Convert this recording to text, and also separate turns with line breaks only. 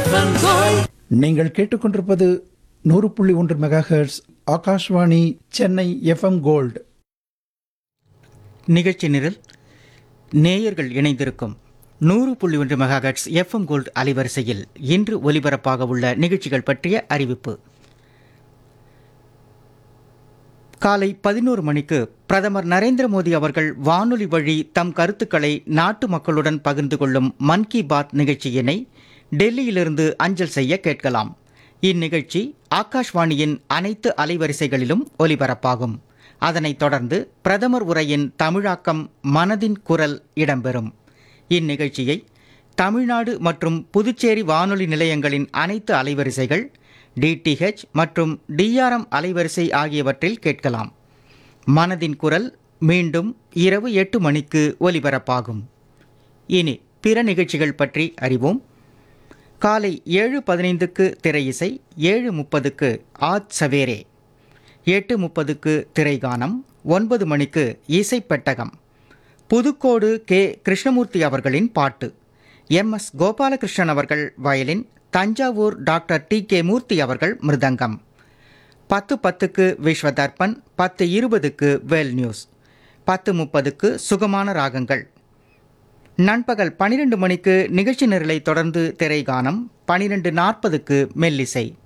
FM gold
நீங்கள் கேட்டுக்கொண்டிருப்பது நூறு புள்ளி ஒன்று megahertz Akashvani Chennai FM gold
நிகழ்ச்சி நிரல் நேயர்கள் இணைந்திருக்கும் நூறு புள்ளி ஒன்று மெகாஹெட்ஸ் எஃப்எம் கோல்ட் அலைவரிசையில் இன்று ஒலிபரப்பாக உள்ள நிகழ்ச்சிகள் பற்றிய அறிவிப்பு காலை பதினோரு மணிக்கு பிரதமர் நரேந்திர மோடி அவர்கள் வானொலி வழி தம் கருத்துக்களை நாட்டு மக்களுடன் பகிர்ந்து கொள்ளும் மன் கி பாத் நிகழ்ச்சியினை டெல்லியிலிருந்து அஞ்சல் செய்ய கேட்கலாம் இந்நிகழ்ச்சி ஆகாஷ்வாணியின் அனைத்து அலைவரிசைகளிலும் ஒலிபரப்பாகும் அதனைத் தொடர்ந்து பிரதமர் உரையின் தமிழாக்கம் மனதின் குரல் இடம்பெறும் இந்நிகழ்ச்சியை தமிழ்நாடு மற்றும் புதுச்சேரி வானொலி நிலையங்களின் அனைத்து அலைவரிசைகள் டிடிஹெச் மற்றும் டிஆர்எம் அலைவரிசை ஆகியவற்றில் கேட்கலாம் மனதின் குரல் மீண்டும் இரவு எட்டு மணிக்கு ஒலிபரப்பாகும் இனி பிற நிகழ்ச்சிகள் பற்றி அறிவோம் காலை ஏழு பதினைந்துக்கு திரையிசை ஏழு முப்பதுக்கு ஆத் சவேரே எட்டு முப்பதுக்கு திரைகானம் ஒன்பது மணிக்கு இசைப்பெட்டகம் புதுக்கோடு கே கிருஷ்ணமூர்த்தி அவர்களின் பாட்டு எம் எஸ் கோபாலகிருஷ்ணன் அவர்கள் violin Thanjavur doctor T K Murthy அவர்கள் மிருதங்கம் பத்து பத்துக்கு விஸ்வ தர்ப்பன் பத்து இருபதுக்கு வேல் நியூஸ் பத்து முப்பதுக்கு சுகமான ராகங்கள் நண்பகல் பனிரெண்டு மணிக்கு நிகழ்ச்சி நிரலை தொடர்ந்து திரைகானம் பனிரெண்டு நாற்பதுக்கு மெல்லிசை